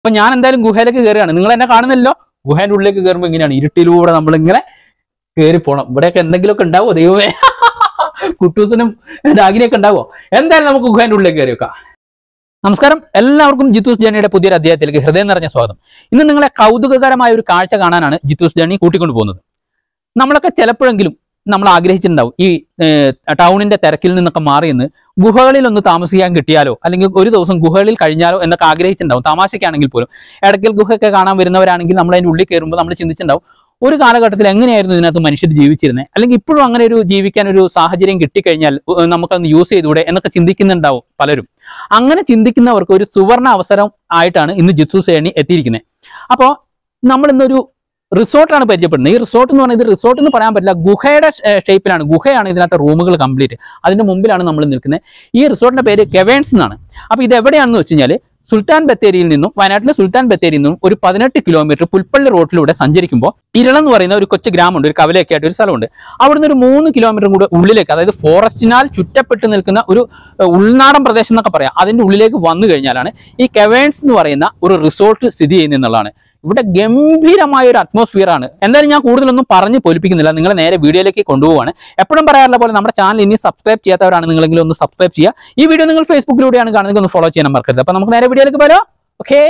അപ്പൊ ഞാൻ എന്തായാലും ഗുഹയിലേക്ക് കയറുകയാണ് നിങ്ങൾ എന്നെ കാണുന്നില്ലല്ലോ ഗുഹേന്റെ ഉള്ളിലേക്ക് കയറുമ്പോൾ ഇങ്ങനെയാണ് ഇരുട്ടിലൂടെ നമ്മൾ ഇങ്ങനെ കയറി പോണം ഇവിടെയൊക്കെ എന്തെങ്കിലുമൊക്കെ ഉണ്ടാവോ ദൈവമേ കുട്ടൂസിനും ഡാഗിനെയൊക്കെ ഉണ്ടാവോ എന്തായാലും നമുക്ക് ഗുഹേന്റെ ഉള്ളിലേക്ക് കയറി വെക്കാം നമസ്കാരം എല്ലാവർക്കും ജിത്തൂസ് ജേണിയുടെ പുതിയൊരു അധ്യായത്തിലേക്ക് ഹൃദയം നിറഞ്ഞ സ്വാഗതം ഇന്ന് നിങ്ങളെ കൗതുകകരമായ ഒരു കാഴ്ച കാണാനാണ് ജിത്തൂസ് ജേണി കൂട്ടിക്കൊണ്ടു പോകുന്നത് നമ്മളൊക്കെ ചിലപ്പോഴെങ്കിലും നമ്മൾ ആഗ്രഹിച്ചിട്ടുണ്ടാവും ഈ ഏഹ്, ടൗണിന്റെ തിരക്കിൽ നിന്നൊക്കെ മാറി നിന്ന് ഗുഹകളിൽ ഒന്ന് താമസിക്കാൻ കിട്ടിയാലോ അല്ലെങ്കിൽ ഒരു ദിവസം ഗുഹകളിൽ കഴിഞ്ഞാലോ എന്നൊക്കെ ആഗ്രഹിച്ചിട്ടുണ്ടാവും തമാശയ്ക്കാണെങ്കിൽ പോലും ഇടയ്ക്കൽ ഗുഹയൊക്കെ കാണാൻ വരുന്നവരാണെങ്കിൽ നമ്മൾ അതിൻ്റെ ഉള്ളിൽ കയറുമ്പോൾ നമ്മൾ ചിന്തിച്ചിട്ടുണ്ടാവും ഒരു കാലഘട്ടത്തിൽ എങ്ങനെയായിരുന്നു ഇതിനകത്ത് മനുഷ്യർ ജീവിച്ചിരുന്നത് അല്ലെങ്കിൽ ഇപ്പോഴും അങ്ങനെ ഒരു ജീവിക്കാൻ ഒരു സാഹചര്യം കിട്ടിക്കഴിഞ്ഞാൽ ഉ- നമുക്കതൊന്ന് യൂസ് ചെയ്തുകൂടെ എന്നൊക്കെ ചിന്തിക്കുന്നുണ്ടാവും പലരും അങ്ങനെ ചിന്തിക്കുന്നവർക്ക് ഒരു സുവർണ അവസരം ആയിട്ടാണ് ഇന്ന് ജിത്സു സേണി എത്തിയിരിക്കുന്നത് അപ്പോൾ നമ്മൾ ഇന്നൊരു റിസോർട്ടാണ് പരിചയപ്പെടുന്നത് ഈ റിസോർട്ട് എന്ന് പറയുന്നത് റിസോർട്ട് എന്ന് പറയാൻ പറ്റില്ല ഗുഹയുടെ ഷേപ്പിലാണ് ഗുഹയാണ് ഇതിനകത്ത് റൂമുകൾ കംപ്ലീറ്റ് അതിന്റെ മുമ്പിലാണ് നമ്മൾ നിൽക്കുന്നത് ഈ റിസോർട്ടിന്റെ പേര് കെവേൺസ് എന്നാണ് അപ്പോൾ ഇത് എവിടെയാണെന്ന് വെച്ച് കഴിഞ്ഞാൽ സുൽത്താൻ ബത്തേരിയിൽ നിന്നും വയനാട്ടിലെ സുൽത്താൻ ബത്തേരിയിൽ നിന്നും ഒരു പതിനെട്ട് കിലോമീറ്റർ പുൽപ്പള്ളി റോഡിലൂടെ സഞ്ചരിക്കുമ്പോൾ ഇരളം എന്ന് പറയുന്ന ഒരു കൊച്ചു ഗ്രാമമുണ്ട് ഒരു കവലയൊക്കെ ആയിട്ട് ഒരു സ്ഥലമുണ്ട് അവിടുന്ന് ഒരു മൂന്ന് കിലോമീറ്റർ കൂടെ ഉള്ളിലേക്ക് അതായത് ഫോറസ്റ്റിനാൽ ചുറ്റപ്പെട്ട് നിൽക്കുന്ന ഒരു ഏഹ്, ഉൾനാടൻ പ്രദേശം എന്നൊക്കെ പറയാം അതിന്റെ ഉള്ളിലേക്ക് വന്നു കഴിഞ്ഞാലാണ് ഈ കെവേൺസ് എന്ന് പറയുന്ന ഒരു റിസോർട്ട് സ്ഥിതി ചെയ്യുന്നത് എന്നുള്ളതാണ് ഇവിടെ ഗംഭീരമായ ഒരു അറ്റ്മോസ്ഫിയർ ആണ് എന്തായാലും ഞാൻ കൂടുതലൊന്നും പറഞ്ഞു പൊലിപ്പിക്കുന്നില്ല നിങ്ങളെ നേരെ വീഡിയോയിലേക്ക് കൊണ്ടുപോവാണ് എപ്പോഴും പറയാറുള്ള പോലെ നമ്മുടെ ചാനൽ ഇനി സബ്സ്ക്രൈബ് ചെയ്യാത്തവരാണ് നിങ്ങളെങ്കിലും ഒന്ന് സബ്സ്ക്രൈബ് ചെയ്യുക ഈ വീഡിയോ നിങ്ങൾ ഫേസ്ബുക്കിലൂടെയാണ് കാണുന്നത് ഒന്ന് ഫോളോ ചെയ്യാൻ മറക്കരുത് അപ്പൊ നമുക്ക് നേരെ വീഡിയോയിലേക്ക് പോരോ ഓക്കേ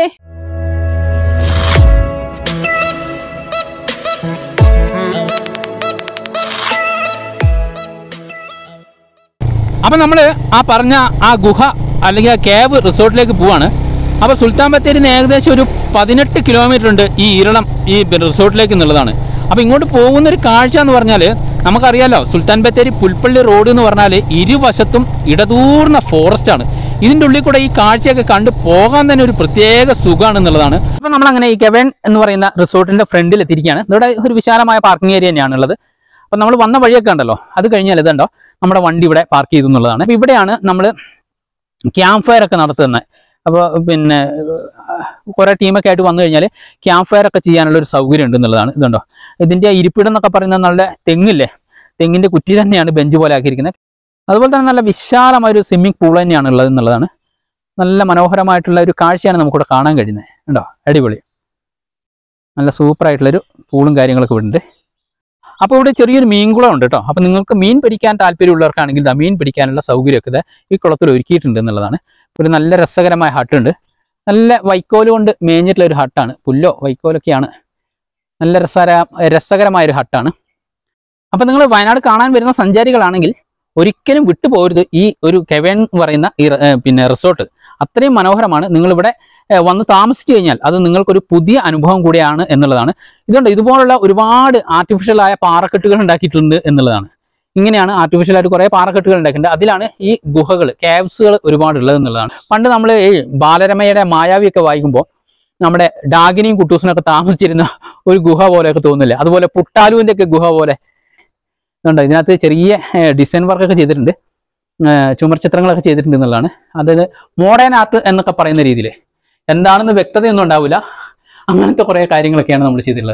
അപ്പൊ നമ്മൾ ആ പറഞ്ഞ ആ ഗുഹ അല്ലെങ്കിൽ ആ കേവ് റിസോർട്ടിലേക്ക് പോവാണ് അപ്പൊ സുൽത്താൻ ബത്തേരിയിൽ നിന്ന് ഏകദേശം ഒരു പതിനെട്ട് കിലോമീറ്റർ ഉണ്ട് ഈ ഇരളം ഈ റിസോർട്ടിലേക്ക് എന്നുള്ളതാണ് അപ്പൊ ഇങ്ങോട്ട് പോകുന്ന ഒരു കാഴ്ച എന്ന് പറഞ്ഞാൽ നമുക്കറിയാലോ സുൽത്താൻ ബത്തേരി പുൽപ്പള്ളി റോഡ് എന്ന് പറഞ്ഞാൽ ഇരുവശത്തും ഇടതൂർന്ന ഫോറസ്റ്റ് ആണ് ഇതിന്റെ ഉള്ളിൽ കൂടെ ഈ കാഴ്ചയൊക്കെ കണ്ട് പോകാൻ തന്നെ ഒരു പ്രത്യേക സുഖമാണ് എന്നുള്ളതാണ് അപ്പൊ നമ്മൾ അങ്ങനെ ഈ കെവൻ എന്ന് പറയുന്ന റിസോർട്ടിന്റെ ഫ്രണ്ടിൽ എത്തിയിരിക്കുകയാണ് ഇവിടെ ഒരു വിശാലമായ പാർക്കിംഗ് ഏരിയ തന്നെയാണ് ഉള്ളത് അപ്പൊ നമ്മൾ വന്ന വഴിയൊക്കെ ഉണ്ടല്ലോ അത് കഴിഞ്ഞാൽ ഇതുണ്ടോ നമ്മുടെ വണ്ടി ഇവിടെ പാർക്ക് ചെയ്തു എന്നുള്ളതാണ് അപ്പൊ ഇവിടെയാണ് നമ്മൾ ക്യാമ്പ് ഫയർ ഒക്കെ നടത്തുന്നത് അപ്പോൾ പിന്നെ കുറേ ടീമൊക്കെ ആയിട്ട് വന്നു കഴിഞ്ഞാൽ ക്യാമ്പ് ഫയർ ഒക്കെ ചെയ്യാനുള്ള ഒരു സൗകര്യം ഉണ്ട് എന്നുള്ളതാണ് ഇതുണ്ടോ ഇതിന്റെ ആ ഇരിപ്പിടം എന്നൊക്കെ പറയുന്നത് നല്ല തെങ്ങില്ലേ തെങ്ങിന്റെ കുറ്റി തന്നെയാണ് ബെഞ്ച് പോലെ ആക്കിയിരിക്കുന്നത് അതുപോലെ തന്നെ നല്ല വിശാലമായ ഒരു സ്വിമ്മിംഗ് പൂൾ തന്നെയാണ് ഉള്ളത് എന്നുള്ളതാണ് നല്ല മനോഹരമായിട്ടുള്ള ഒരു കാഴ്ചയാണ് നമുക്കിവിടെ കാണാൻ കഴിയുന്നത് ഉണ്ടോ അടിപൊളി നല്ല സൂപ്പർ ആയിട്ടുള്ളൊരു പൂളും കാര്യങ്ങളൊക്കെ ഇവിടെ ഉണ്ട് അപ്പോൾ ഇവിടെ ചെറിയൊരു മീൻകുളം ഉണ്ട് കേട്ടോ അപ്പോൾ നിങ്ങൾക്ക് മീൻ പിടിക്കാൻ താല്പര്യമുള്ളവർക്കാണെങ്കിൽ ദാ മീൻ പിടിക്കാനുള്ള സൗകര്യമൊക്കെ ദാ ഈ കുളത്തിൽ ഒരുക്കിയിട്ടുണ്ട് എന്നുള്ളതാണ് ഒരു നല്ല രസകരമായ ഹട്ടുണ്ട് നല്ല വൈക്കോല് കൊണ്ട് മേഞ്ഞിട്ടുള്ള ഒരു ഹട്ടാണ് പുല്ലോ വൈക്കോലൊക്കെയാണ് നല്ല രസകര രസകരമായ ഒരു ഹട്ടാണ് അപ്പോൾ നിങ്ങൾ വയനാട് കാണാൻ വരുന്ന സഞ്ചാരികളാണെങ്കിൽ ഒരിക്കലും വിട്ടുപോകരുത് ഈ ഒരു കെവൻ എന്ന് പറയുന്ന ഈ റെ- ഏർ പിന്നെ റിസോർട്ട് അത്രയും മനോഹരമാണ് നിങ്ങളിവിടെ ഏർ വന്ന് താമസിച്ചു കഴിഞ്ഞാൽ അത് നിങ്ങൾക്കൊരു പുതിയ അനുഭവം കൂടിയാണ് എന്നുള്ളതാണ് ഇതുകൊണ്ട് ഇതുപോലുള്ള ഒരുപാട് ആർട്ടിഫിഷ്യൽ ആയ പാറക്കെട്ടുകൾ ഉണ്ടാക്കിയിട്ടുണ്ട് എന്നുള്ളതാണ് ഇങ്ങനെയാണ് ആർട്ടിഫിഷ്യൽ ആയിട്ട് കുറേ പാറക്കെട്ടുകൾ ഉണ്ടാക്കിയിട്ടുണ്ട് അതിലാണ് ഈ ഗുഹകൾ ക്യാബ്സുകൾ ഒരുപാട് ഉള്ളത് എന്നുള്ളതാണ് പണ്ട് നമ്മൾ ഈ ബാലരമയുടെ മായാവിയൊക്കെ വായിക്കുമ്പോൾ നമ്മുടെ ഡാഗിനിയും കുട്ടൂസിനൊക്കെ താമസിച്ചിരുന്ന ഒരു ഗുഹ പോലെയൊക്കെ തോന്നില്ലേ അതുപോലെ പുട്ടാലുവിൻ്റെ ഒക്കെ ഗുഹ പോലെ ഇതുണ്ട് ഇതിനകത്ത് ചെറിയ ഡിസൈൻ വർക്കൊക്കെ ചെയ്തിട്ടുണ്ട് ഏർ ചുമർ ചിത്രങ്ങളൊക്കെ ചെയ്തിട്ടുണ്ട് എന്നുള്ളതാണ് അതായത് മോഡേൺ ആർട്ട് എന്നൊക്കെ പറയുന്ന രീതിയിൽ എന്താണെന്ന് വ്യക്തതയൊന്നും ഉണ്ടാവില്ല അങ്ങനത്തെ കുറേ കാര്യങ്ങളൊക്കെയാണ് നമ്മൾ ചെയ്തിട്ടുള്ളത്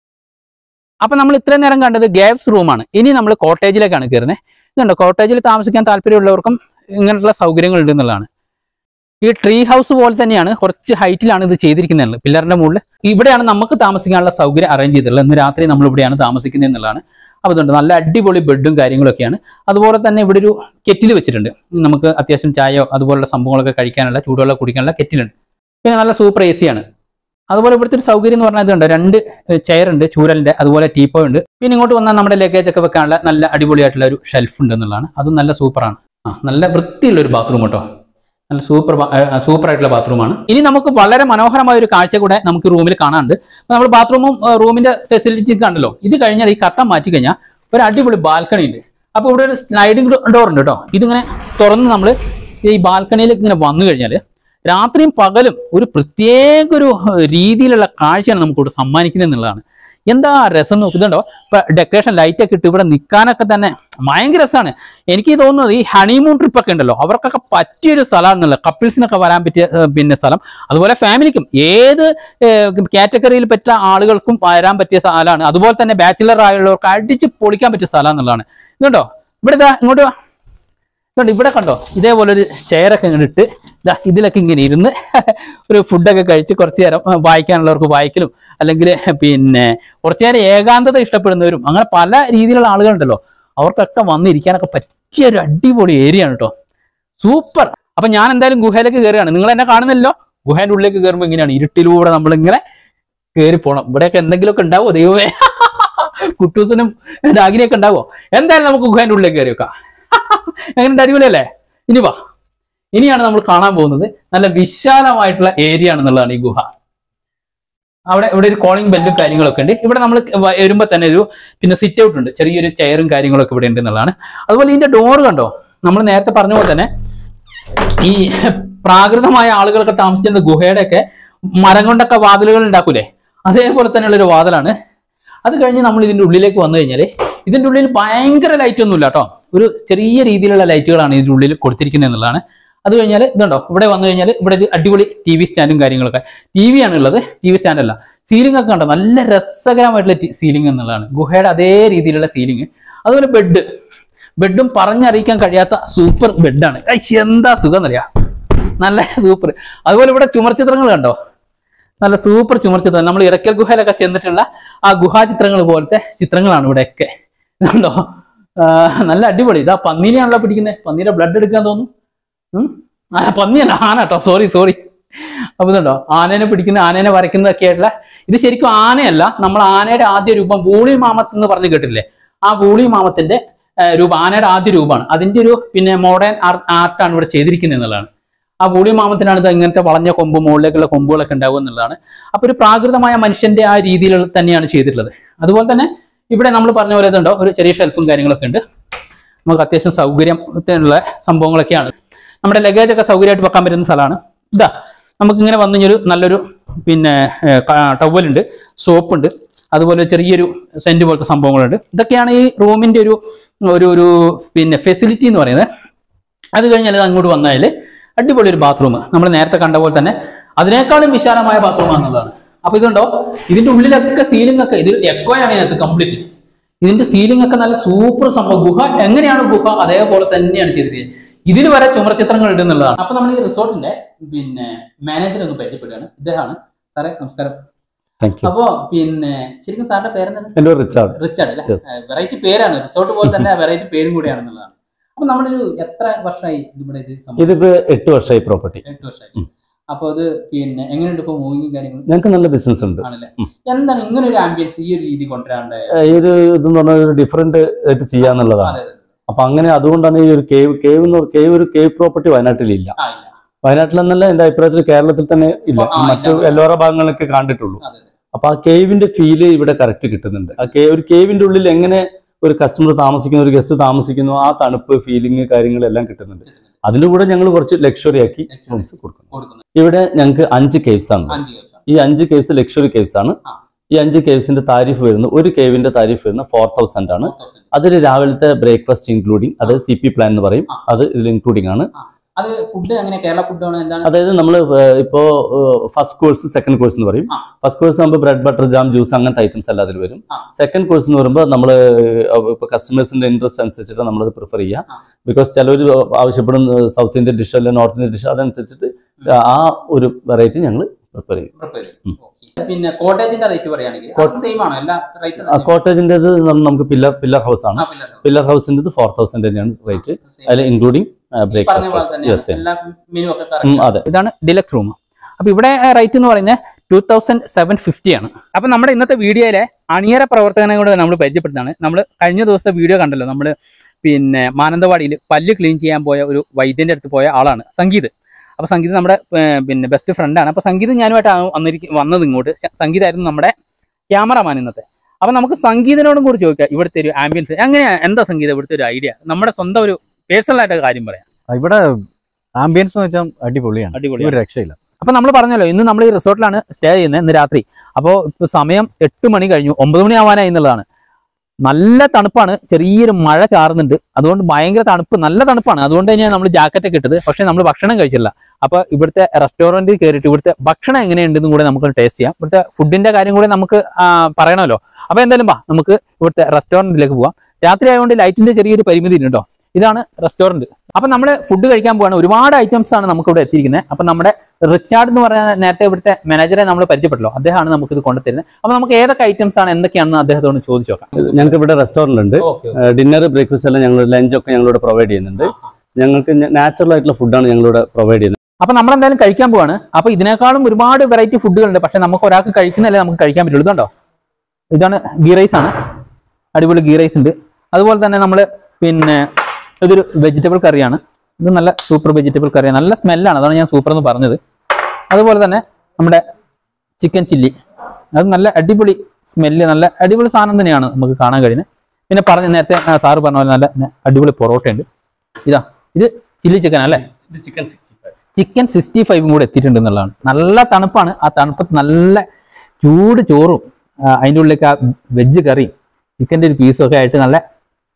അപ്പം നമ്മൾ ഇത്രയും നേരം കണ്ടത് ഗേബ്സ് റൂമാണ് ഇനി നമ്മൾ കോട്ടേജിലേക്കാണ് കയറുന്നത് ഇതുണ്ട് കോട്ടേജിൽ താമസിക്കാൻ താല്പര്യമുള്ളവർക്കും ഇങ്ങനെയുള്ള സൗകര്യങ്ങൾ ഉണ്ട് എന്നുള്ളതാണ് ഈ ട്രീ ഹൗസ് പോലെ തന്നെയാണ് കുറച്ച് ഹൈറ്റിലാണ് ഇത് ചെയ്തിരിക്കുന്നത് പില്ലറിന്റെ മുകളിൽ ഇവിടെയാണ് നമുക്ക് താമസിക്കാനുള്ള സൗകര്യം അറേഞ്ച് ചെയ്തിട്ടുള്ളത് ഇന്ന് രാത്രി നമ്മൾ ഇവിടെയാണ് താമസിക്കുന്നത് എന്നുള്ളതാണ് അപ്പോൾ ഇതുണ്ട് നല്ല അടിപൊളി ബെഡും കാര്യങ്ങളൊക്കെയാണ് അതുപോലെ തന്നെ ഇവിടെ ഒരു കെറ്റിൽ വെച്ചിട്ടുണ്ട് നമുക്ക് അത്യാവശ്യം ചായയോ അതുപോലുള്ള സംഭവങ്ങളൊക്കെ കഴിക്കാനുള്ള ചൂടുവെള്ളം കുടിക്കാനുള്ള കെറ്റിലുണ്ട് പിന്നെ നല്ല സൂപ്പർ എ സിയാണ് അതുപോലെ ഇവിടുത്തെ ഒരു സൗകര്യം എന്ന് പറഞ്ഞാൽ ഇതുണ്ട് രണ്ട് ചെയർ ഉണ്ട് ചൂരലിന്റെ അതുപോലെ ടീപ്പോ ഉണ്ട് പിന്നെ ഇങ്ങോട്ട് വന്നാൽ നമ്മുടെ ലഗേജ് ഒക്കെ വെക്കാനുള്ള നല്ല അടിപൊളിയായിട്ടുള്ള ഒരു ഷെൽഫ് ഉണ്ട് എന്നുള്ളതാണ് അതും നല്ല സൂപ്പറാണ് ആ നല്ല വൃത്തിയുള്ള ഒരു ബാത്റൂം കേട്ടോ നല്ല സൂപ്പർ സൂപ്പർ ആയിട്ടുള്ള ബാത്റൂമാണ് ഇനി നമുക്ക് വളരെ മനോഹരമായ ഒരു കാഴ്ച കൂടെ നമുക്ക് റൂമിൽ കാണാനുണ്ട് നമ്മൾ ബാത്റൂമും റൂമിന്റെ ഫെസിലിറ്റീസ് കണ്ടല്ലോ ഇത് കഴിഞ്ഞാൽ ഈ കട്ടം മാറ്റി കഴിഞ്ഞാൽ ഒരു അടിപൊളി ബാൽക്കണി ഉണ്ട് അപ്പോൾ ഇവിടെ ഒരു സ്ലൈഡിംഗ് ഡോർ ഉണ്ട് കേട്ടോ ഇതിങ്ങനെ തുറന്ന് നമ്മൾ ഈ ബാൽക്കണിയിലേക്ക് ഇങ്ങനെ വന്നു കഴിഞ്ഞാൽ രാത്രിയും പകലും ഒരു പ്രത്യേക ഒരു രീതിയിലുള്ള കാഴ്ചയാണ് നമുക്കിവിടെ സമ്മാനിക്കുന്നത് എന്നുള്ളതാണ് എന്താ രസം നോക്കുന്നുണ്ടോ ഇപ്പൊ ഡെക്കറേഷൻ ലൈറ്റ് ഒക്കെ ഇട്ട് ഇവിടെ നിൽക്കാനൊക്കെ തന്നെ ഭയങ്കര രസമാണ് എനിക്ക് തോന്നുന്നത് ഈ ഹണിമൂൺ ട്രിപ്പ് ഒക്കെ ഉണ്ടല്ലോ അവർക്കൊക്കെ പറ്റിയൊരു സ്ഥലമാണെന്നുള്ളത് കപ്പിൾസിനൊക്കെ വരാൻ പറ്റിയ ഏർ, പിന്നെ സ്ഥലം അതുപോലെ ഫാമിലിക്കും ഏത് കാറ്റഗറിയിൽ പറ്റ ആളുകൾക്കും വരാൻ പറ്റിയ സ്ഥലമാണ് അതുപോലെ തന്നെ ബാച്ചിലർ ആയുള്ളവർക്ക് അടിച്ച് പൊളിക്കാൻ പറ്റിയ സ്ഥലം എന്നുള്ളതാണ് ഇതുണ്ടോ ഇവിടെ ഇതാ ഇങ്ങോട്ട് വാ ഇതുണ്ട് ഇവിടെ കണ്ടോ ഇതേപോലെ ഒരു ചെയറൊക്കെ ഇങ്ങോട്ട് ഇട്ട് ദാ ഇതിലൊക്കെ ഇങ്ങനെ ഇരുന്ന് ഒരു ഫുഡൊക്കെ കഴിച്ച് കുറച്ച് നേരം ആ, വായിക്കാനുള്ളവർക്ക് വായിക്കലും അല്ലെങ്കിൽ പിന്നെ കുറച്ച് നേരം ഏകാന്തത ഇഷ്ടപ്പെടുന്നവരും അങ്ങനെ പല രീതിയിലുള്ള ആളുകളുണ്ടല്ലോ അവർക്കൊക്കെ വന്നിരിക്കാനൊക്കെ പറ്റിയ ഒരു അടിപൊളി ഏരിയ ആണ് കേട്ടോ സൂപ്പർ അപ്പൊ ഞാൻ എന്തായാലും ഗുഹയിലേക്ക് കയറുകയാണ് നിങ്ങൾ എന്നെ കാണുന്നില്ലല്ലോ ഗുഹേന്റെ ഉള്ളിലേക്ക് കയറുമ്പോൾ ഇങ്ങനെയാണ് ഇരുട്ടിലൂടെ നമ്മളിങ്ങനെ കയറി പോണം ഇവിടെയൊക്കെ എന്തെങ്കിലുമൊക്കെ ഉണ്ടാവോ ദൈവമേ കുട്ടൂസിനും ഡാഗിനെയൊക്കെ ഉണ്ടാവോ എന്തായാലും നമുക്ക് ഗുഹേന്റെ ഉള്ളിലേക്ക് കയറി വെക്കാം എങ്ങനെ അടിപൊളിയല്ലേ ഇനി വാ ഇനിയാണ് നമ്മൾ കാണാൻ പോകുന്നത് നല്ല വിശാലമായിട്ടുള്ള ഏരിയ ആണെന്നുള്ളതാണ് ഈ ഗുഹ അവിടെ ഇവിടെ ഒരു കോളിംഗ് ബെല്ലും കാര്യങ്ങളൊക്കെ ഉണ്ട് ഇവിടെ നമ്മൾ വരുമ്പോൾ തന്നെ ഒരു പിന്നെ സിറ്റ് ഔട്ട് ഉണ്ട് ചെറിയൊരു ചെയറും കാര്യങ്ങളൊക്കെ ഇവിടെ ഉണ്ട് എന്നുള്ളതാണ് അതുപോലെ ഇതിന്റെ ഡോറ് കണ്ടോ നമ്മൾ നേരത്തെ പറഞ്ഞ പോലെ തന്നെ ഈ പ്രാകൃതമായ ആളുകളൊക്കെ താമസിക്കുന്ന ഗുഹയുടെയൊക്കെ മരം കൊണ്ടൊക്കെ വാതിലുകൾ ഉണ്ടാക്കൂലേ അതേപോലെ തന്നെയുള്ള ഒരു വാതിലാണ് അത് കഴിഞ്ഞ് നമ്മൾ ഇതിന്റെ ഉള്ളിലേക്ക് വന്നു കഴിഞ്ഞാൽ ഇതിന്റെ ഉള്ളിൽ ഭയങ്കര ലൈറ്റ് ഒന്നുമില്ല കേട്ടോ ഒരു ചെറിയ രീതിയിലുള്ള ലൈറ്റുകളാണ് ഇതിന്റെ ഉള്ളിൽ കൊടുത്തിരിക്കുന്നത് എന്നുള്ളതാണ് അത് കഴിഞ്ഞാൽ ഇതുണ്ടോ ഇവിടെ വന്നു കഴിഞ്ഞാൽ ഇവിടെ ഒരു അടിപൊളി ടി വി സ്റ്റാൻഡും കാര്യങ്ങളൊക്കെ ടി വി ആണ് ഉള്ളത് ടി വി സ്റ്റാൻഡ് അല്ല സീലിംഗ് ഒക്കെ കണ്ടോ നല്ല രസകരമായിട്ടുള്ള സീലിംഗ് എന്നുള്ളതാണ് ഗുഹയുടെ അതേ രീതിയിലുള്ള സീലിംഗ് അതുപോലെ ബെഡ് ബെഡും പറഞ്ഞറിയിക്കാൻ കഴിയാത്ത സൂപ്പർ ബെഡാണ് എന്താ സുഖം എന്നറിയാം നല്ല സൂപ്പർ അതുപോലെ ഇവിടെ ചുമർചിത്രങ്ങൾ കണ്ടോ നല്ല സൂപ്പർ ചുമർചിത്രം നമ്മൾ ഇടയ്ക്കൽ ഗുഹയിലൊക്കെ ചെന്നിട്ടുള്ള ആ ഗുഹാചിത്രങ്ങൾ പോലത്തെ ചിത്രങ്ങളാണ് ഇവിടെയൊക്കെ കണ്ടോ ആ, നല്ല അടിപൊളി ഇതാ പന്നീനെയാണല്ലോ പിടിക്കുന്നത് പന്നീരെ ബ്ലഡ് എടുക്കാൻ തോന്നുന്നു ഉം? ആ പന്നിയല്ല ആന കേട്ടോ സോറി സോറി അപ്പൊ ഇതുണ്ടോ ആനേനെ പിടിക്കുന്ന ആനേനെ വരയ്ക്കുന്നതൊക്കെ ആയിട്ടുള്ള ഇത് ശരിക്കും ആനയല്ല നമ്മൾ ആനയുടെ ആദ്യ രൂപം വൂളി മാമത്ത് എന്ന് പറഞ്ഞ് കേട്ടില്ലേ ആ വൂളി മാമത്തിന്റെ ആ, രൂപം ആനയുടെ ആദ്യ രൂപമാണ് അതിന്റെ ഒരു പിന്നെ മോഡേൺ ആർട്ടാണ് ഇവിടെ ചെയ്തിരിക്കുന്നത് എന്നുള്ളതാണ് ആ വൂളി മാമത്തിനാണ് ഇത് ഇങ്ങനത്തെ വളഞ്ഞ കൊമ്പ് മുകളിലേക്കുള്ള കൊമ്പുകളൊക്കെ ഉണ്ടാവുക എന്നുള്ളതാണ് അപ്പൊ ഒരു പ്രാകൃതമായ മനുഷ്യന്റെ ആ രീതിയിൽ തന്നെയാണ് ചെയ്തിട്ടുള്ളത് അതുപോലെ തന്നെ ഇവിടെ നമ്മൾ പറഞ്ഞ പോലെ ഇതുണ്ടോ ഒരു ചെറിയ ഷെൽഫും കാര്യങ്ങളൊക്കെ ഉണ്ട് നമുക്ക് അത്യാവശ്യം സൗകര്യത്തിനുള്ള സംഭവങ്ങളൊക്കെയാണ് നമ്മുടെ ലഗേജ് ഒക്കെ സൗകര്യമായിട്ട് വെക്കാൻ പറ്റുന്ന സ്ഥലമാണ് ഇതാ നമുക്ക് ഇങ്ങനെ വന്നു കഴിഞ്ഞൊരു നല്ലൊരു പിന്നെ ടവലുണ്ട് സോപ്പുണ്ട് അതുപോലെ ചെറിയൊരു സെന്റ് പോലത്തെ സംഭവങ്ങളുണ്ട് ഇതൊക്കെയാണ് ഈ റൂമിന്റെ ഒരു ഒരു ഒരു പിന്നെ ഫെസിലിറ്റി എന്ന് പറയുന്നത് അത് കഴിഞ്ഞാൽ ഇത് അങ്ങോട്ട് വന്നാൽ അടിപൊളി ഒരു ബാത്റൂം നമ്മൾ നേരത്തെ കണ്ട പോലെ തന്നെ അതിനേക്കാളും വിശാലമായ ബാത്റൂം ആണെന്നുള്ളതാണ് അപ്പൊ ഇതുണ്ടോ ഇതിന്റെ ഉള്ളിലൊക്കെ സീലിംഗ് ഒക്കെ ഇത് എക്കോയാണ് ഇതിനകത്ത് കംപ്ലീറ്റ് ഇതിന്റെ സീലിംഗ് ഒക്കെ നല്ല സൂപ്പർ സംഭവം ഗുഹ എങ്ങനെയാണ് ഗുഹ അതേപോലെ തന്നെയാണ് ചെയ്തിരിക്കുന്നത് ഇതിൽ വരെ ചുമർചിത്രങ്ങൾ ഉണ്ട് എന്നുള്ളതാണ് അപ്പൊ നമ്മൾ ഈ റിസോർട്ടിന്റെ പിന്നെ മാനേജർ ഒന്ന് പരിചയപ്പെടുകയാണ് ഇദ്ദേഹമാണ് സാറേ നമസ്കാരം താങ്ക് യു അപ്പോ പിന്നെ ശരിക്കും സാറിന്റെ പേരെന്താണ് എൻ്റെ പേര് റിച്ചാർഡ് റിച്ചാർഡ് അല്ലേ Yes. വെറൈറ്റി പേരാണ് റിസോർട്ട് പോലെ തന്നെ വെറൈറ്റി പേരും കൂടിയാണെന്നുള്ളതാണ് അപ്പൊ നമ്മളൊരു എത്ര വർഷമായി ഇവിടെ ഇത് സംഭവം? ഇതിപ്പോ എട്ട് വർഷമായി പ്രോപ്പർട്ടി എട്ട് വർഷമായി അപ്പൊ അത് പിന്നെ എങ്ങനെയുണ്ട് ഇപ്പൊ മൂവിങ്ങും കാര്യങ്ങളും ഞങ്ങൾക്ക് നല്ല ബിസിനസ് ഉണ്ട് ആണല്ലേ ഉം. എന്താണ് ഇങ്ങനെ ഒരു ആംബിയൻസ് ഈ ഒരു രീതി കൊണ്ടുവരാണ്ട് ഏഹ് ഈ ഒരു ഇതെന്ന് പറഞ്ഞാൽ ഒരു ഡിഫറെന്റ് ആയിട്ട് ചെയ്യാന്നുള്ളതാണ് അതെ അതെ അപ്പൊ അങ്ങനെ അതുകൊണ്ടാണ് ഈ ഒരു കേവ് കേവ് എന്ന് കേവ് ഒരു കേവ് പ്രോപ്പർട്ടി വയനാട്ടിൽ ഇല്ല ആ ഇല്ല വയനാട്ടിൽ എന്നല്ല എന്റെ അഭിപ്രായത്തിൽ കേരളത്തിൽ തന്നെ ഇല്ല ആ, ഇല്ല. മറ്റു എല്ലാവരുടെ ഭാഗങ്ങളിലൊക്കെ കണ്ടിട്ടുള്ളൂ അതെ അതെ അപ്പൊ ആ കേവിന്റെ ഫീല് ഇവിടെ കറക്റ്റ് കിട്ടുന്നുണ്ട് ആ കേ ഒരു കേവിന്റെ ഉള്ളിൽ എങ്ങനെ ഒരു കസ്റ്റമർ താമസിക്കുന്നു ഒരു ഗസ്റ്റ് താമസിക്കുന്നു ആ തണുപ്പ് ഫീലിംഗ് കാര്യങ്ങളെല്ലാം കിട്ടുന്നുണ്ട് അതിന്റെ കൂടെ ഞങ്ങൾ കുറച്ച് ലക്ഷറി ആക്കി Luxury. റൂംസ് കൊടുക്കുന്നു കൊടുക്കുന്നത് ഇവിടെ ഞങ്ങൾക്ക് അഞ്ച് കേവ്സ് ആണ് അഞ്ച് ദിവസം ഈ അഞ്ച് കേവ്സ് ലക്ഷറി കേവ്സ് ആണ് ആ. ഈ അഞ്ച് കേവ്സിന്റെ താരിഫ് വരുന്നത് ഒരു കേവിന്റെ താരിഫ് വരുന്നത് ഫോർ തൗസൻഡ് ആണ് 4,000. അതിൽ രാവിലത്തെ ബ്രേക്ക്ഫാസ്റ്റ് ഇൻക്ലൂഡിങ് അത് സി പി പ്ലാൻ എന്ന് പറയും ആ. അത് ഇതിൽ ഇൻക്ലൂഡിംഗ് ആണ് അത് ഫുഡ് എങ്ങനെ കേരള ഫുഡ് ആണ് എന്താണ് അതായത് നമ്മൾ ഇപ്പോ ഫസ്റ്റ് കോഴ്സ് സെക്കൻഡ് കോഴ്സ് എന്ന് പറയും ആ. ഫസ്റ്റ് കോഴ്സ് ആകുമ്പോൾ ബ്രെഡ് ബട്ടർ ജാം ജ്യൂസ് അങ്ങനത്തെ ഐറ്റംസ് എല്ലാം അതിൽ വരും ആ. സെക്കൻഡ് കോഴ്സ് എന്ന് പറയുമ്പോൾ നമ്മൾ ഇപ്പൊ കസ്റ്റമേഴ്സിന്റെ ഇൻട്രസ്റ്റ് അനുസരിച്ചിട്ട് നമ്മളത് പ്രിഫർ ആ. ചെയ്യുക ബിക്കോസ് ചിലർ ആവശ്യപ്പെടും സൗത്ത് ഇന്ത്യൻ ഡിഷ് അല്ലെങ്കിൽ നോർത്ത് ഇന്ത്യൻ ഡിഷ് അതനുസരിച്ചിട്ട് ആ ഒരു വെറൈറ്റി ഞങ്ങൾ പ്രിഫർ ചെയ്യും പ്രിപ്പയർ ഉം. പിന്നെ കോട്ടേജിന്റെ റേറ്റ് പറയുകയാണെങ്കിൽ Cot- സെയിം ആണോ എല്ലാ റേറ്റ് ആ കോട്ടേജിന്റെ നമുക്ക് പില്ലർ പില്ലർ ഹൗസ് ആണ് പില്ലർ ഹൗസിന്റെ ഫോർ തൗസൻഡ് തന്നെയാണ് റേറ്റ് അതിൽ ഇൻക്ലൂഡിങ് പറഞ്ഞ പോലെ ബ്രേക്ക്ഫാസ്റ്റ് തന്നെയാണ് യെസ് എല്ലാ മെനു ഒക്കെ correct അതെ ഇതാണ് ഡിലക്സ് റൂം അപ്പൊ ഇവിടെ റേറ്റ് എന്ന് പറയുന്നത് ടൂ തൗസൻഡ് സെവൻ ഫിഫ്റ്റി ആണ് അപ്പൊ നമ്മുടെ ഇന്നത്തെ വീഡിയോയിലെ അണിയറ പ്രവർത്തനം കൂടെ നമ്മൾ പരിചയപ്പെടുത്താണ് നമ്മൾ കഴിഞ്ഞ ദിവസത്തെ വീഡിയോ കണ്ടല്ലോ നമ്മൾ പിന്നെ മാനന്തവാടിയിൽ പല്ല് ക്ലീൻ ചെയ്യാൻ പോയ ഒരു വൈദ്യന്റെ അടുത്ത് പോയ ആളാണ് സംഗീത് അപ്പൊ സംഗീത് നമ്മുടെ ഏർ, പിന്നെ ബെസ്റ്റ് ഫ്രണ്ടാണ് അപ്പൊ സംഗീത് ഞാനുമായിട്ടാണ് വന്നിരിക്കും വന്നത് ഇങ്ങോട്ട് സംഗീതായിരുന്നു നമ്മുടെ ക്യാമറമാൻ ഇന്നത്തെ അപ്പൊ നമുക്ക് സംഗീതനോടും കൂടി ചോദിക്കാം ഇവിടുത്തെ ഒരു ആംബിയൻസ് എങ്ങനെയാ എന്താ സംഗീതം ഇവിടുത്തെ ഒരു ഐഡിയ നമ്മുടെ സ്വന്തം ഒരു പേഴ്സണൽ ആയിട്ട് കാര്യം പറയാം ഇവിടെ ആംബിയൻസ് എന്ന് വെച്ചാൽ അടിപൊളിയാണ് അടിപൊളി ഒരു രക്ഷയില്ല അപ്പൊ നമ്മൾ പറഞ്ഞല്ലോ ഇന്ന് നമ്മൾ ഈ റിസോർട്ടിലാണ് സ്റ്റേ ചെയ്യുന്നത് ഇന്ന് രാത്രി അപ്പോൾ ഇപ്പൊ സമയം എട്ട് മണി കഴിഞ്ഞു ഒമ്പത് മണി ആവാനായി എന്നുള്ളതാണ് നല്ല തണുപ്പാണ് ചെറിയൊരു മഴ ചാറുന്നുണ്ട് അതുകൊണ്ട് ഭയങ്കര തണുപ്പ് നല്ല തണുപ്പാണ് അതുകൊണ്ട് തന്നെയാണ് നമ്മൾ ജാക്കറ്റ് ഒക്കെ ഇട്ടത് പക്ഷെ നമ്മൾ ഭക്ഷണം കഴിച്ചില്ല അപ്പൊ ഇവിടുത്തെ റെസ്റ്റോറന്റിൽ കയറിയിട്ട് ഇവിടുത്തെ ഭക്ഷണം എങ്ങനെയുണ്ടെന്നും കൂടെ നമുക്ക് ടേസ്റ്റ് ചെയ്യാം ഇവിടുത്തെ ഫുഡിന്റെ കാര്യം കൂടെ നമുക്ക് ആ, പറയണമല്ലോ അപ്പൊ എന്തായാലും വാ നമുക്ക് ഇവിടുത്തെ റെസ്റ്റോറന്റിലേക്ക് പോവാം രാത്രി ആയതുകൊണ്ട് ലൈറ്റിന്റെ ചെറിയൊരു പരിമിതി ഉണ്ട് കേട്ടോ ഇതാണ് റെസ്റ്റോറന്റ് അപ്പൊ നമ്മൾ ഫുഡ് കഴിക്കാൻ പോവാണ് ഒരുപാട് ഐറ്റംസ് ആണ് നമുക്ക് ഇവിടെ എത്തിയിരിക്കുന്നത് അപ്പൊ നമ്മുടെ റിച്ചാർഡ് എന്ന് പറയുന്ന നേരത്തെ ഇവിടുത്തെ മാനേജറെ നമ്മൾ പരിചയപ്പെട്ടല്ലോ അദ്ദേഹമാണ് നമുക്ക് ഇത് കൊണ്ടുതരുന്നത് അപ്പൊ നമുക്ക് ഏതൊക്കെ ഐറ്റംസ് ആണ് എന്തൊക്കെയാണെന്ന് അദ്ദേഹത്തോട് ചോദിച്ചു നോക്കാം ഞങ്ങൾക്ക് ഇവിടെ റെസ്റ്റോറന്റ് ഉണ്ട് ഡിന്നർ ബ്രേക്ക്ഫാസ്റ്റ് എല്ലാം ഞങ്ങൾ ലഞ്ച് ഒക്കെ ഞങ്ങളിവിടെ പ്രൊവൈഡ് ചെയ്യുന്നുണ്ട് ഞങ്ങൾക്ക് നാച്ചുറൽ ആയിട്ടുള്ള ഫുഡാണ് ഞങ്ങളിവിടെ പ്രൊവൈഡ് ചെയ്യുന്നത് അപ്പൊ നമ്മൾ എന്തായാലും കഴിക്കാൻ പോവാണ് അപ്പൊ ഇതിനേക്കാളും ഒരുപാട് വെറൈറ്റി ഫുഡുകളുണ്ട് പക്ഷെ നമുക്ക് ഒരാൾക്ക് കഴിക്കുന്നതല്ലേ നമുക്ക് കഴിക്കാൻ പറ്റുള്ളൂ ഇതുണ്ടോ ഇതാണ് ഗീ റൈസ് ആണ് അടിപൊളി ഗീ റൈസ് ഉണ്ട് അതുപോലെ തന്നെ നമ്മൾ പിന്നെ ഇതൊരു വെജിറ്റബിൾ കറിയാണ് ഇത് നല്ല സൂപ്പർ വെജിറ്റബിൾ കറിയാണ് നല്ല സ്മെല്ലാണ് അതാണ് ഞാൻ സൂപ്പർ എന്ന് പറഞ്ഞത് അതുപോലെ തന്നെ നമ്മുടെ ചിക്കൻ ചില്ലി അത് നല്ല അടിപൊളി സ്മെല്ല് നല്ല അടിപൊളി സാധനം തന്നെയാണ് നമുക്ക് കാണാൻ കഴിയുന്നത് പിന്നെ പറഞ്ഞ നേരത്തെ ആ, സാറ് പറഞ്ഞ പോലെ നല്ല ന- അടിപൊളി പൊറോട്ട ഉണ്ട് ഇതാ ഇത് ചില്ലി ചിക്കൻ അല്ലേ chicken sixty five chicken sixty ഫൈവും കൂടെ എത്തിയിട്ടുണ്ട് എന്നുള്ളതാണ് നല്ല തണുപ്പാണ് ആ തണുപ്പത്ത് നല്ല ചൂട് ചോറും ആ, അതിൻ്റെ ഉള്ളിലേക്ക് ആ വെജ് കറിയും ചിക്കൻ്റെ ഒരു പീസും ഒക്കെ ആയിട്ട് നല്ല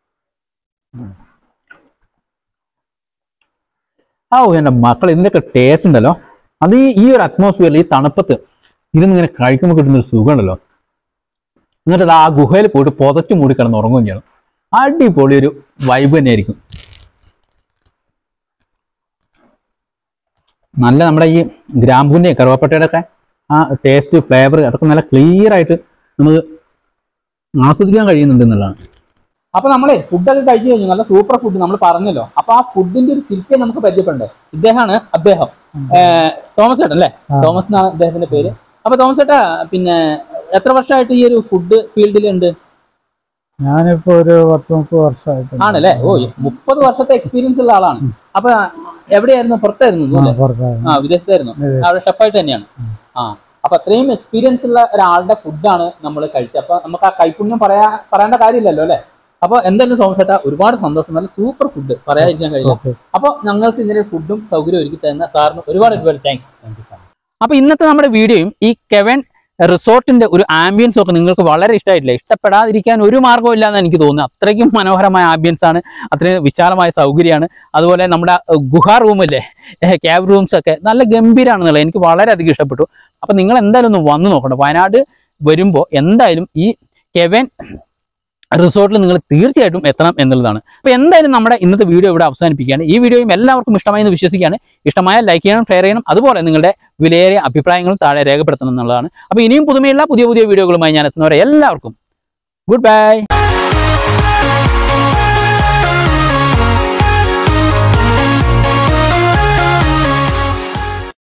ആ ഓ എൻ്റെ മക്കൾ ഇതിൻ്റെയൊക്കെ ടേസ്റ്റ് ഉണ്ടല്ലോ അത് ഈ ഈ ഒരു അറ്റ്മോസ്ഫിയറിൽ ഈ തണുപ്പത്ത് ഇരുന്ന് ഇങ്ങനെ കഴിക്കുമ്പോൾ കിട്ടുന്ന ഒരു സുഖമുണ്ടല്ലോ എന്നിട്ട് അത് ആ ഗുഹയിൽ പോയിട്ട് പുതച്ചു മൂടി കിടന്ന് ഉറങ്ങുകയും ചെയ്യണം അടിപൊളി ഒരു വൈബ് തന്നെയായിരിക്കും നല്ല നമ്മുടെ ഈ ഗ്രാമ്പൂവിൻ്റെ കറുവപ്പട്ടയുടെ ഒക്കെ ആ ടേസ്റ്റ് ഫ്ലേവർ അതൊക്കെ നല്ല ക്ലിയർ ആയിട്ട് നമുക്ക് ആസ്വദിക്കാൻ കഴിയുന്നുണ്ട് എന്നുള്ളതാണ് അപ്പൊ നമ്മളെ ഫുഡൊക്കെ കഴിച്ചു കഴിഞ്ഞു നല്ല സൂപ്പർ ഫുഡ് നമ്മൾ പറഞ്ഞല്ലോ അപ്പൊ ആ ഫുഡിന്റെ ഒരു ശില്പിയെ നമുക്ക് പരിചയപ്പെടണ്ടേ ഇദ്ദേഹമാണ് അദ്ദേഹം ഏർ, തോമസ് ചേട്ടൻ അല്ലേ തോമസ് എന്നാണ് അദ്ദേഹത്തിന്റെ പേര് അപ്പൊ തോമസ് ചേട്ടാ പിന്നെ എത്ര വർഷമായിട്ട് ഈ ഒരു ഫുഡ് ഫീൽഡിലുണ്ട് ഞാനിപ്പോ ഒരു പത്ത് മുപ്പത് വർഷമായിട്ട് ആണല്ലേ ഓ മുപ്പത് വർഷത്തെ എക്സ്പീരിയൻസ് ഉള്ള ആളാണ് അപ്പൊ എവിടെയായിരുന്നു പുറത്തായിരുന്നു അല്ലേ ആ വിദേശത്തായിരുന്നു അതെ. അവിടെ ഷെഫായിട്ട് തന്നെയാണ് ആ അപ്പൊ അത്രയും എക്സ്പീരിയൻസ് ഉള്ള ഒരാളുടെ ഫുഡാണ് നമ്മൾ കഴിച്ചത് അപ്പൊ നമുക്ക് ആ കൈപുണ്യം പറയാ പറയേണ്ട കാര്യമില്ലല്ലോ അല്ലെ അപ്പൊ എന്തായാലും സോമസേട്ട ഒരുപാട് സന്തോഷം നല്ല സൂപ്പർ ഫുഡ് പറയാതിരിക്കാൻ കഴിയില്ല ഓക്കെ അപ്പൊ ഞങ്ങൾക്ക് ഇങ്ങനെ ഫുഡും സൗകര്യം ഒരുക്കി തരുന്ന സാറിന് ഒരുപാട് ഒരുപാട് താങ്ക്സ് അപ്പൊ ഇന്നത്തെ നമ്മുടെ വീഡിയോയും ഈ കെവൻ റിസോർട്ടിന്റെ ഒരു ആംബിയൻസ് ഒക്കെ നിങ്ങൾക്ക് വളരെ ഇഷ്ടമായിട്ടില്ല ഇഷ്ടപ്പെടാതിരിക്കാൻ ഒരു മാർഗ്ഗവും ഇല്ല എന്ന് എനിക്ക് തോന്നുന്നു അത്രയ്ക്കും മനോഹരമായ ആംബിയൻസ് ആണ് അത്രയും വിശാലമായ സൗകര്യമാണ് അതുപോലെ നമ്മുടെ അഹ്, ഗുഹാ റൂമില്ലേ ക്യാബ് റൂംസ് ഒക്കെ നല്ല ഗംഭീരമാണെന്നുള്ളത് എനിക്ക് വളരെയധികം ഇഷ്ടപ്പെട്ടു അപ്പൊ നിങ്ങൾ എന്തായാലും ഒന്ന് വന്നു നോക്കണം വയനാട് വരുമ്പോൾ എന്തായാലും ഈ കെവൻ റിസോർട്ടിൽ നിങ്ങൾ തീർച്ചയായിട്ടും എത്തണം എന്നുള്ളതാണ് അപ്പോൾ എന്തായാലും നമ്മുടെ ഇന്നത്തെ വീഡിയോ ഇവിടെ അവസാനിപ്പിക്കുകയാണ് ഈ വീഡിയോയും എല്ലാവർക്കും ഇഷ്ടമായി എന്ന് വിശ്വസിക്കുകയാണ് ഇഷ്ടമായ ലൈക്ക് ചെയ്യണം ഷെയർ ചെയ്യണം അതുപോലെ നിങ്ങളുടെ വിലയേറിയ അഭിപ്രായങ്ങളും താഴെ രേഖപ്പെടുത്തണം എന്നുള്ളതാണ് അപ്പോൾ ഇനിയും പുതുമയുള്ള പുതിയ പുതിയ വീഡിയോകളുമായി ഞാൻ എത്തുന്നവരെ എല്ലാവർക്കും ഗുഡ് ബൈ